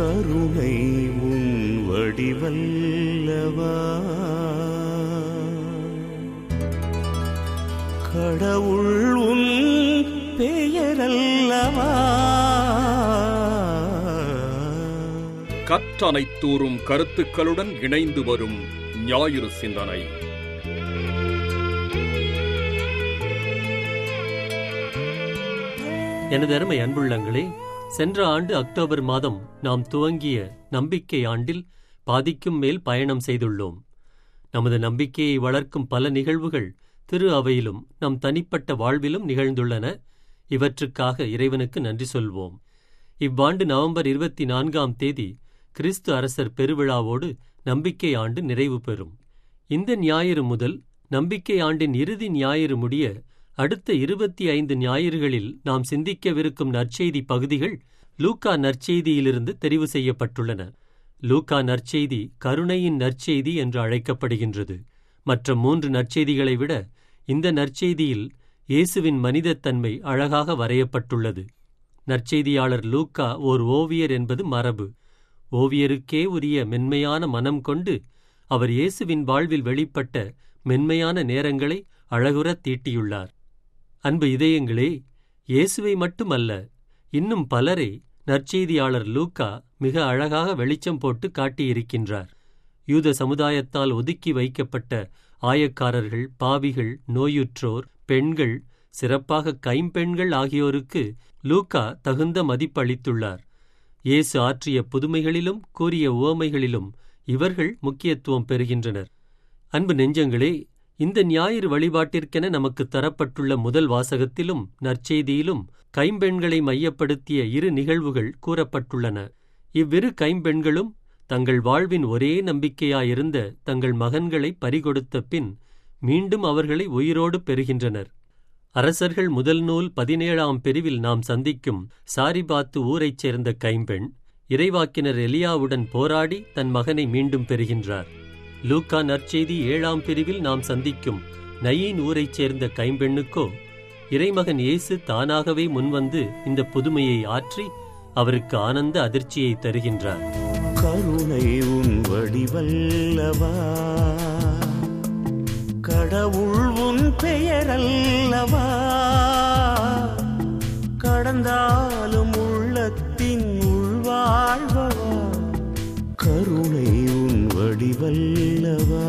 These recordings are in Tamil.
கருணை உன் வடிவல்லவா கடவுள் உன் பெயரல்லவா கற்றனைத்தூறும் கருத்துக்களுடன் இணைந்து வரும் ஞாயிறு சிந்தனை எனது அருமை அன்புள்ளங்களே சென்ற ஆண்டு அக்டோபர் மாதம் நாம் துவங்கிய நம்பிக்கை ஆண்டில் பாதிக்கும் மேல் பயணம் செய்துள்ளோம் நமது நம்பிக்கையை வளர்க்கும் பல நிகழ்வுகள் திரு அவையிலும் நம் தனிப்பட்ட வாழ்விலும் நிகழ்ந்துள்ளன இவற்றுக்காக இறைவனுக்கு நன்றி சொல்வோம் இவ்வாண்டு நவம்பர் இருபத்தி நான்காம் தேதி கிறிஸ்து அரசர் பெருவிழாவோடு நம்பிக்கை ஆண்டு நிறைவு பெறும் இந்த ஞாயிறு முதல் நம்பிக்கை ஆண்டின் இறுதி ஞாயிறு முடிய அடுத்த இருபத்தி ஐந்து ஞாயிறுகளில் நாம் சிந்திக்கவிருக்கும் நற்செய்தி பகுதிகள் லூக்கா நற்செய்தியிலிருந்து தெரிவு செய்யப்பட்டுள்ளன லூக்கா நற்செய்தி கருணையின் நற்செய்தி என்று அழைக்கப்படுகின்றது மற்ற மூன்று நற்செய்திகளை விட இந்த நற்செய்தியில் இயேசுவின் மனிதத்தன்மை அழகாக வரையப்பட்டுள்ளது நற்செய்தியாளர் லூக்கா ஓர் ஓவியர் என்பது மரபு ஓவியருக்கே உரிய மென்மையான மனம் கொண்டு அவர் இயேசுவின் வாழ்வில் வெளிப்பட்ட மென்மையான நேரங்களை அழகுறத் தீட்டியுள்ளார் அன்பு இதயங்களே இயேசுவை மட்டுமல்ல இன்னும் பலரை நற்செய்தியாளர் லூக்கா மிக அழகாக வெளிச்சம் போட்டு காட்டியிருக்கின்றார் யூத சமுதாயத்தால் ஒதுக்கி வைக்கப்பட்ட ஆயக்காரர்கள் பாவிகள் நோயுற்றோர் பெண்கள் சிறப்பாக கைம்பெண்கள் ஆகியோருக்கு லூக்கா தகுந்த மதிப்பளித்துள்ளார் இயேசு ஆற்றிய புதுமைகளிலும் கூறிய உவமைகளிலும் இவர்கள் முக்கியத்துவம் பெறுகின்றனர் அன்பு நெஞ்சங்களே இந்த ஞாயிறு வழிபாட்டிற்கென நமக்கு தரப்பட்டுள்ள முதல் வாசகத்திலும் நற்செய்தியிலும் கைம்பெண்களை மையப்படுத்திய இரு நிகழ்வுகள் கூறப்பட்டுள்ளன இவ்விரு கைம்பெண்களும் தங்கள் வாழ்வின் ஒரே நம்பிக்கையாயிருந்த தங்கள் மகன்களை பறிகொடுத்த பின் மீண்டும் அவர்களை உயிரோடு பெறுகின்றனர் அரசர்கள் முதல் நூல் பதினேழாம் பிரிவில் நாம் சந்திக்கும் சாரிபாத்து ஊரைச் சேர்ந்த கைம்பெண் இறைவாக்கினர் எலியாவுடன் போராடி தன் மகனை மீண்டும் பெறுகின்றார் லூக்கா நற்செய்தி ஏழாம் பிரிவில் நாம் சந்திக்கும் நயீன் ஊரைச் சேர்ந்த கைம்பெண்ணுக்கோ இறைமகன் இயேசு தானாகவே முன்வந்து இந்த புதுமையை ஆற்றி அவருக்கு ஆனந்த அதிர்ச்சியை தருகின்றார் கருணை உன் வடிவல்லவா கடவுள் உன் பெயரல்லவா கடந்தாலும் உள்ளத்தின் உள்வாழ்வவா கருணை உன் வடிவல்லவா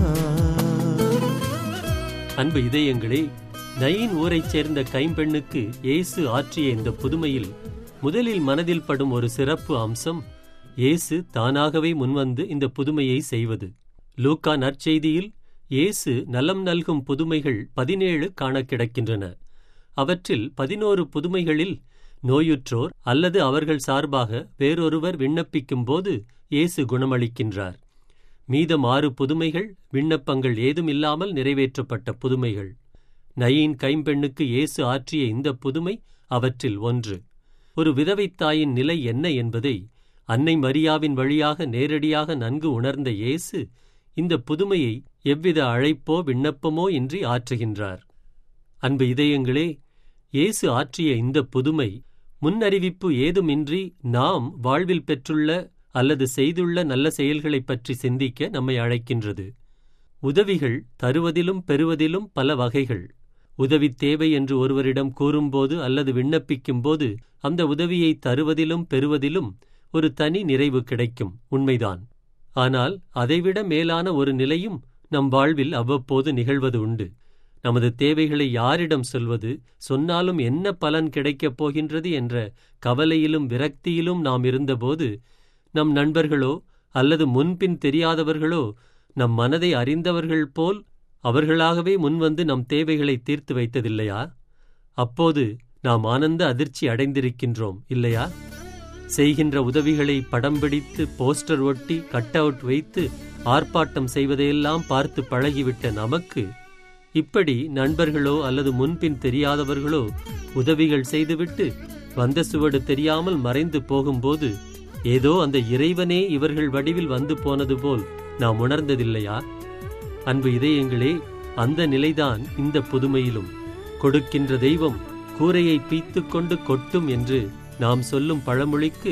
அன்பு இதயங்களே நயீன் ஊரைச் சேர்ந்த கைம்பெண்ணுக்கு இயேசு ஆற்றிய இந்த புதுமையில் முதலில் மனதில் படும் ஒரு சிறப்பு அம்சம் இயேசு தானாகவே முன்வந்து இந்த புதுமையை செய்வது லூக்கா நற்செய்தியில் இயேசு நலம் நல்கும் புதுமைகள் பதினேழு காண கிடக்கின்றன அவற்றில் பதினோரு புதுமைகளில் நோயுற்றோர் அல்லது அவர்கள் சார்பாக வேறொருவர் விண்ணப்பிக்கும்போது இயேசு குணமளிக்கின்றார் மீதம் ஆறு புதுமைகள் விண்ணப்பங்கள் ஏதுமில்லாமல் நிறைவேற்றப்பட்ட புதுமைகள் நயீன் கைம்பெண்ணுக்கு இயேசு ஆற்றிய இந்த புதுமை அவற்றில் ஒன்று ஒரு விதவைத் தாயின் நிலை என்ன என்பதை அன்னை மரியாவின் வழியாக நேரடியாக நன்கு உணர்ந்த இயேசு இந்த புதுமையை எவ்வித அழைப்போ விண்ணப்பமோ இன்றி ஆற்றுகின்றார் அன்பு இதயங்களே இயேசு ஆற்றிய இந்த புதுமை முன்னறிவிப்பு ஏதுமின்றி நாம் வாழ்வில் பெற்றுள்ள அல்லது செய்துள்ள நல்ல செயல்களைப் பற்றி சிந்திக்க நம்மை அழைக்கின்றது உதவிகள் தருவதிலும் பெறுவதிலும் பல வகைகள் உதவி தேவை என்று ஒருவரிடம் கூறும்போது அல்லது விண்ணப்பிக்கும்போது அந்த உதவியை தருவதிலும் பெறுவதிலும் ஒரு தனி நிறைவு கிடைக்கும் உண்மைதான் ஆனால் அதைவிட மேலான ஒரு நிலையும் நம் வாழ்வில் அவ்வப்போது நிகழ்வது உண்டு நமது தேவைகளை யாரிடம் சொல்வது சொன்னாலும் என்ன பலன் கிடைக்கப் போகின்றது என்ற கவலையிலும் விரக்தியிலும் நாம் இருந்தபோது நம் நண்பர்களோ அல்லது முன்பின் தெரியாதவர்களோ நம் மனதை அறிந்தவர்கள் போல் அவர்களாகவே முன்வந்து நம் தேவைகளை தீர்த்து வைத்ததில்லையா அப்போது நாம் ஆனந்த அதிர்ச்சி அடைந்திருக்கின்றோம் இல்லையா செய்கின்ற உதவிகளை படம் பிடித்து போஸ்டர் ஒட்டி கட் அவுட் வைத்து ஆர்ப்பாட்டம் செய்வதையெல்லாம் பார்த்து பழகிவிட்ட நமக்கு இப்படி நண்பர்களோ அல்லது முன்பின் தெரியாதவர்களோ உதவிகள் செய்துவிட்டு வந்த சுவடு தெரியாமல் மறைந்து போகும்போது ஏதோ அந்த இறைவனே இவர்கள் வடிவில் வந்து போனது போல் நாம் உணர்ந்ததில்லையா அன்பு இதயங்களே அந்த நிலைதான் இந்த புதுமையிலும் கொடுக்கின்ற தெய்வம் கூரையை பீத்துக் கொண்டு கொட்டும் என்று நாம் சொல்லும் பழமொழிக்கு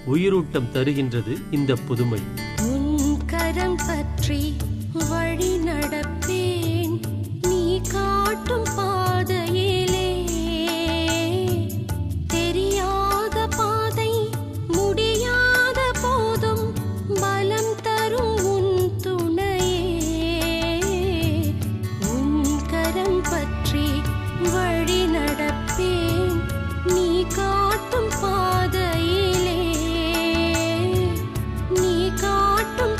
உயிரூட்டம் தருகின்றது இந்த புதுமை உன் கரம் பற்றி வழி நடப்பேன் நீ காட்டும் பாதையிலே தெரியாத பாதை முடியாத போதும் பலம் தரும் உன் துணையே உன் கரம் பற்றி வழி நடப்பேன் நீ காட்டும் பாதையிலே நீ காட்டும்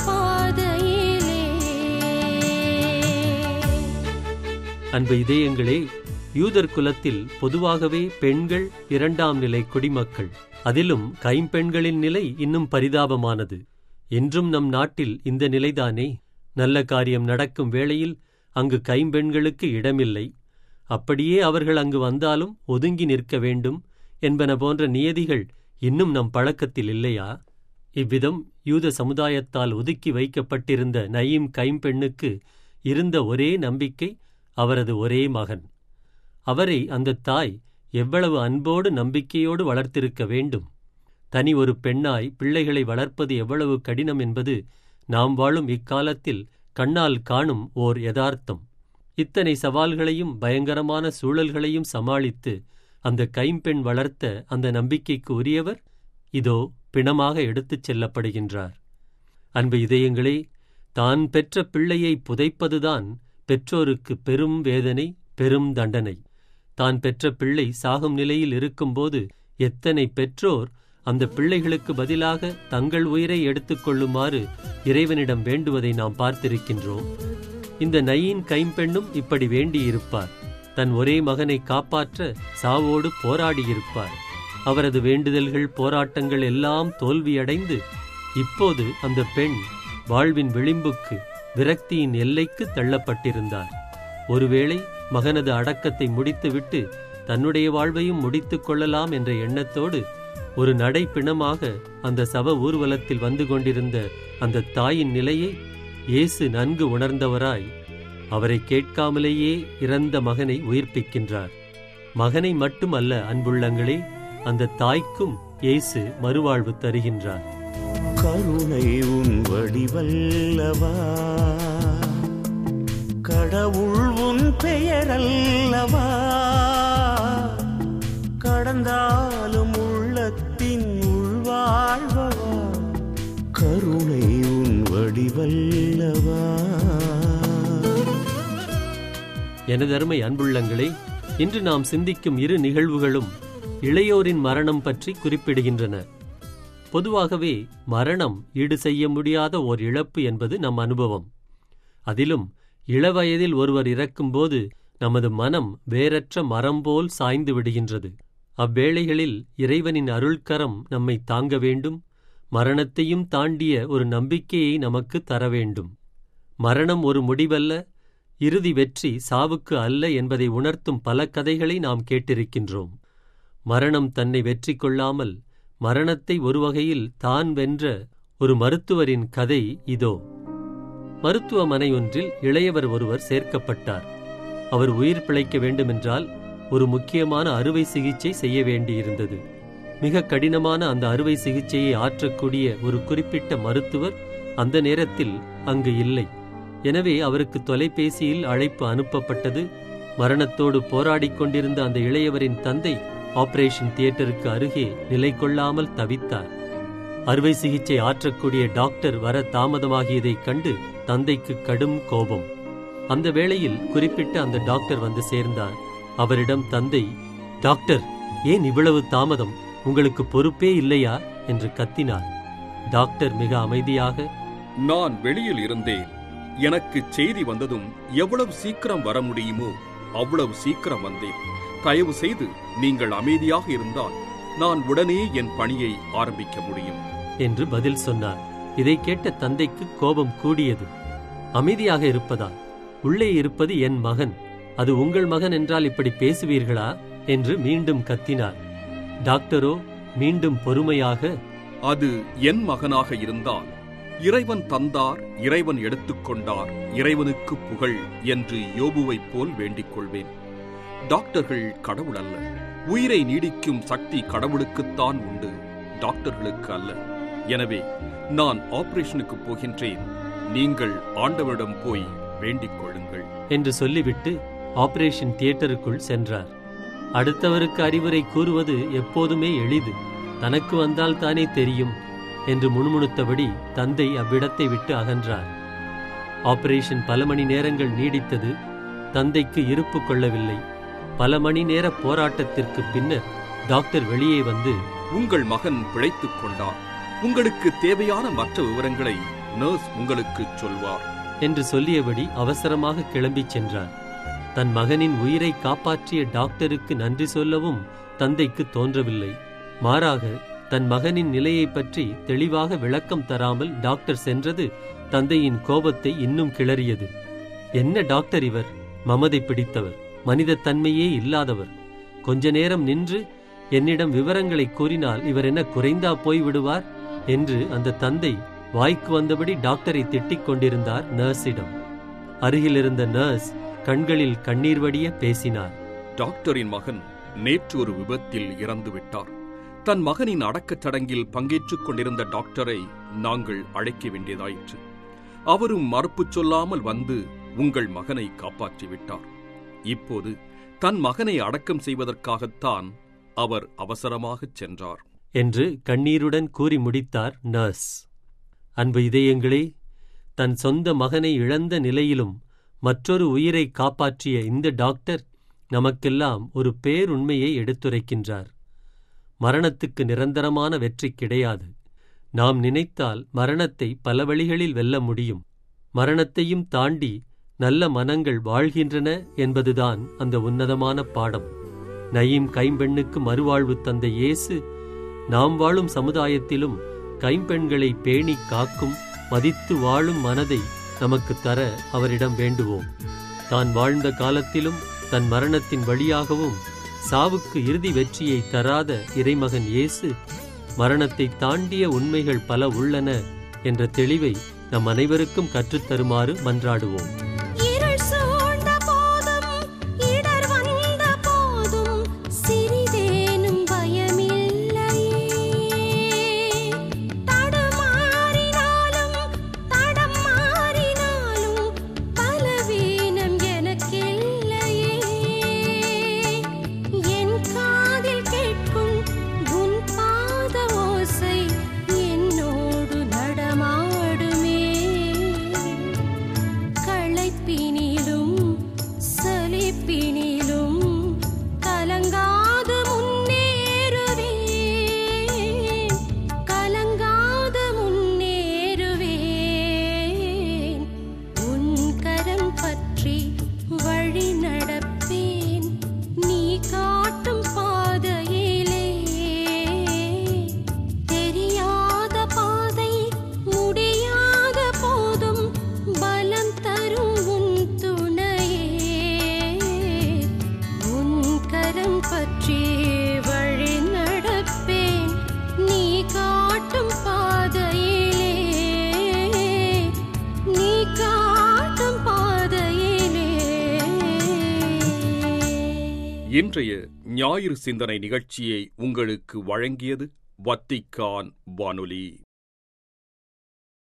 பாதையிலே அன்பு இதயங்களே யூதர் குலத்தில் பொதுவாகவே பெண்கள் இரண்டாம் நிலை குடிமக்கள் அதிலும் கைம்பெண்களின் நிலை இன்னும் பரிதாபமானது என்றும் நம் நாட்டில் இந்த நிலைதானே நல்ல காரியம் நடக்கும் வேளையில் அங்கு கைம்பெண்களுக்கு இடமில்லை அப்படியே அவர்கள் அங்கு வந்தாலும் ஒதுங்கி நிற்க வேண்டும் என்பன போன்ற நியதிகள் இன்னும் நம் பழக்கத்தில் இல்லையா இவ்விதம் யூத சமுதாயத்தால் ஒதுக்கி வைக்கப்பட்டிருந்த நயீம் கைம்பெண்ணுக்கு இருந்த ஒரே நம்பிக்கை அவரது ஒரே மகன் அவரை அந்த தாய் எவ்வளவு அன்போடு நம்பிக்கையோடு வளர்த்திருக்க வேண்டும் தனி ஒரு பெண்ணாய் பிள்ளைகளை வளர்ப்பது எவ்வளவு கடினம் என்பது நாம் வாழும் இக்காலத்தில் கண்ணால் காணும் ஓர் யதார்த்தம் இத்தனை சவால்களையும் பயங்கரமான சூழல்களையும் சமாளித்து அந்த கைம்பெண் வளர்த்த அந்த நம்பிக்கைக்கு உரியவர் இதோ பிணமாக எடுத்துச் செல்லப்படுகின்றார் அன்பு இதயங்களே தான் பெற்ற பிள்ளையை புதைப்பதுதான் பெற்றோருக்கு பெரும் வேதனை பெரும் தண்டனை தான் பெற்ற பிள்ளை சாகும் நிலையில் இருக்கும்போது எத்தனை பெற்றோர் அந்த பிள்ளைகளுக்கு பதிலாக தங்கள் உயிரை எடுத்துக்கொள்ளுமாறு இறைவனிடம் வேண்டுவதை நாம் பார்த்திருக்கின்றோம் இந்த நயீன் கைம்பெண்ணும் இப்படி வேண்டியிருப்பார் தன் ஒரே மகனை காப்பாற்ற சாவோடு போராடியிருப்பார் அவரது வேண்டுதல்கள் போராட்டங்கள் எல்லாம் தோல்வியடைந்து இப்போது அந்த பெண் வாழ்வின் விளிம்புக்கு விரக்தியின் எல்லைக்கு தள்ளப்பட்டிருந்தார் ஒருவேளை மகனது அடக்கத்தை முடித்துவிட்டு தன்னுடைய வாழ்வையும் முடித்துக் கொள்ளலாம் என்ற எண்ணத்தோடு ஒரு நடை பிணமாக அந்த சவ ஊர்வலத்தில் வந்து கொண்டிருந்த அந்த தாயின் நிலையை இயேசு நன்கு உணர்ந்தவராய் அவரை கேட்காமலேயே இறந்த மகனை உயிர்ப்பிக்கின்றார் மகனை மட்டுமல்ல அன்புள்ளங்களே அந்த தாய்க்கும் இயேசு மறுவாழ்வு தருகின்றார் கருணை உன் வடிவல்லவா கடவுள் உன் பெயரல்லவா கடந்தாலும் உள்ளத்தின் உள்வாழ்வவா கருணை உன் வடிவல்லவா எனதருமை அன்புள்ளங்களே இன்று நாம் சிந்திக்கும் இரு நிகழ்வுகளும் இளையோரின் மரணம் பற்றி குறிப்பிடுகின்றன பொதுவாகவே மரணம் ஈடு செய்ய முடியாத ஓர் இழப்பு என்பது நம் அனுபவம் அதிலும் இளவயதில் ஒருவர் இறக்கும்போது நமது மனம் வேறற்ற மரம் போல் சாய்ந்து விடுகின்றது அவ்வேளைகளில் இறைவனின் அருள்கரம் நம்மை தாங்க வேண்டும் மரணத்தையும் தாண்டிய ஒரு நம்பிக்கையை நமக்கு தர வேண்டும் மரணம் ஒரு முடிவல்ல இறுதி வெற்றி சாவுக்கு அல்ல என்பதை உணர்த்தும் பல கதைகளை நாம் கேட்டிருக்கின்றோம் மரணம் தன்னை வெற்றி கொள்ளாமல் மரணத்தை ஒரு வகையில் தான் வென்ற ஒரு மருத்துவரின் கதை இதோ மருத்துவமனை ஒன்றில் இளையவர் ஒருவர் சேர்க்கப்பட்டார் அவர் உயிர் பிழைக்க வேண்டுமென்றால் ஒரு முக்கியமான அறுவை சிகிச்சை செய்ய வேண்டியிருந்தது மிக கடினமான அந்த அறுவை சிகிச்சையை ஆற்றக்கூடிய ஒரு குறிப்பிட்ட மருத்துவர் அந்த நேரத்தில் அங்கு இல்லை எனவே அவருக்கு தொலைபேசியில் அழைப்பு அனுப்பப்பட்டது மரணத்தோடு போராடிக் கொண்டிருந்த அந்த இளையவரின் தந்தை ஆபரேஷன் தியேட்டருக்கு அருகே நிலை கொள்ளாமல் தவித்தார் அறுவை சிகிச்சை ஆற்றக்கூடிய டாக்டர் வர தாமதமாகியதைக் கண்டு தந்தைக்கு கடும் கோபம் அந்த வேளையில் குறிப்பிட்ட அந்த டாக்டர் வந்து சேர்ந்தார் அவரிடம் தந்தை டாக்டர் ஏன் இவ்வளவு தாமதம் உங்களுக்கு பொறுப்பே இல்லையா என்று கத்தினார் டாக்டர் மிக அமைதியாக நான் வெளியில் இருந்தேன் எனக்கு செய்தி வந்ததும் எவ்வளவு சீக்கிரம் வர முடியுமோ அவ்வளவு சீக்கிரம் வந்தேன் தயவு செய்து நீங்கள் அமைதியாக இருந்தால் நான் உடனே என் பணியை ஆரம்பிக்க முடியும் என்று பதில் சொன்னார் இதை கேட்ட தந்தைக்கு கோபம் கூடியது அமைதியாக இருப்பதா உள்ளே இருப்பது என் மகன் அது உங்கள் மகன் என்றால் இப்படி பேசுவீர்களா என்று மீண்டும் கத்தினார் டாக்டரோ மீண்டும் பொறுமையாக அது என் மகனாக இருந்தால் இறைவன் தந்தார் இறைவன் எடுத்துக்கொண்டார் இறைவனுக்கு புகழ் என்று யோபுவைப் போல் வேண்டிக் கொள்வேன் டாக்டர்கள் கடவுள் அல்ல உயிரை நீடிக்கும் சக்தி கடவுளுக்குத்தான் உண்டு டாக்டர்களுக்கு அல்ல எனவே நான் ஆபரேஷனுக்கு போகின்றேன் நீங்கள் ஆண்டவரிடம் போய் வேண்டிக் கொள்ளுங்கள் என்று சொல்லிவிட்டு ஆபரேஷன் தியேட்டருக்குள் சென்றார் அடுத்தவருக்கு அறிவுரை கூறுவது எப்போதுமே எளிது தனக்கு வந்தால் தானே தெரியும் என்று முணுமுணுத்தபடி தந்தை அவ்விடத்தை விட்டு அகன்றார் ஆபரேஷன் பல மணி நேரங்கள் நீடித்தது தந்தைக்கு இருப்பு கொள்ளவில்லை பல மணி நேர போராட்டத்திற்கு பின்னர் டாக்டர் வெளியே வந்து உங்கள் மகன் பிழைத்துக் கொண்டார் உங்களுக்கு தேவையான மற்ற விவரங்களை நர்ஸ் உங்களுக்கு சொல்வார் என்று சொல்லியபடி அவசரமாக கிளம்பிச் சென்றார் தன் மகனின் உயிரை காப்பாற்றிய டாக்டருக்கு நன்றி சொல்லவும் தந்தைக்கு தோன்றவில்லை மாறாக தன் மகனின் நிலையைப் பற்றி தெளிவாக விளக்கம் தராமல் டாக்டர் சென்றது தந்தையின் கோபத்தை இன்னும் கிளறியது என்ன டாக்டர் இவர் மமதை பிடித்தவர் மனிதத் தன்மையே இல்லாதவர் கொஞ்ச நேரம் நின்று என்னிடம் விவரங்களை கூறினால் இவர் என்ன குறைந்தா போய் விடுவார் என்று அந்த தந்தை வாய்க்கு வந்தபடி டாக்டரை திட்டிக் கொண்டிருந்தார் நர்ஸிடம் அருகில் இருந்த நர்ஸ் கண்களில் கண்ணீர் வடிய பேசினார் டாக்டரின் மகன் நேற்று ஒரு விபத்தில் இறந்து விட்டார் தன் மகனின் அடக்கச் சடங்கில் பங்கேற்றுக் கொண்டிருந்த டாக்டரை நாங்கள் அழைக்க வேண்டியதாயிற்று அவரும் மறுப்புச் சொல்லாமல் வந்து உங்கள் மகனை காப்பாற்றி விட்டார் இப்போது தன் மகனை அடக்கம் செய்வதற்காகத்தான் அவர் அவசரமாகச் சென்றார் என்று கண்ணீருடன் கூறி முடித்தார் நர்ஸ் அன்பு இதயங்களே தன் சொந்த மகனை இழந்த நிலையிலும் மற்றொரு உயிரை காப்பாற்றிய இந்த டாக்டர் நமக்கெல்லாம் ஒரு பேருண்மையை எடுத்துரைக்கின்றார் மரணத்துக்கு நிரந்தரமான வெற்றி கிடையாது நாம் நினைத்தால் மரணத்தை பல வழிகளில் வெல்ல முடியும் மரணத்தையும் தாண்டி நல்ல மனங்கள் வாழ்கின்றன என்பதுதான் அந்த உன்னதமான பாடம் நயீம் கைம்பெண்ணுக்கு மறுவாழ்வு தந்த இயேசு நாம் வாழும் சமுதாயத்திலும் கைம்பெண்களை பேணி காக்கும் மதித்து வாழும் மனதை நமக்கு தர அவரிடம் வேண்டுவோம் தான் வாழ்ந்த காலத்திலும் தன் மரணத்தின் வழியாகவும் சாவுக்கு இறுதி வெற்றியை தராத இறைமகன் இயேசு மரணத்தை தாண்டிய உண்மைகள் பல உள்ளன என்ற தெளிவை நம் அனைவருக்கும் கற்றுத்தருமாறு மன்றாடுவோம் இருள் சூழ்ந்த போதும் இடர் வந்த போதும் சிறிதேனும் பயமில்லையே தடுமாறினாலும் தடம் மாறினாலும் பலவீனம் எனக்கில்லையே என் காதில் கேட்கும் உன் பாத ஓசை என்னோடு நடமாடுமே களைப்பினிலும் சலிப்பினிலும் கலங்காது முன்னேறுவேன் கலங்காது முன்னேறுவேன் உன் கரம் பற்றி வழி நடப்பேன் நீ காட்டும் பாதையிலே தெரியாத பாதை முடியாத போதும் பலம் தரும் உன் துணையே உன் கரம் பற்றி வழி நடப்பேன் நீ காட்டும் பாதையிலே நீ காட்டும் பாதையிலே இன்றைய ஞாயிறு சிந்தனை நிகழ்ச்சியை உங்களுக்கு வழங்கியது வத்திக்கான் வானொலி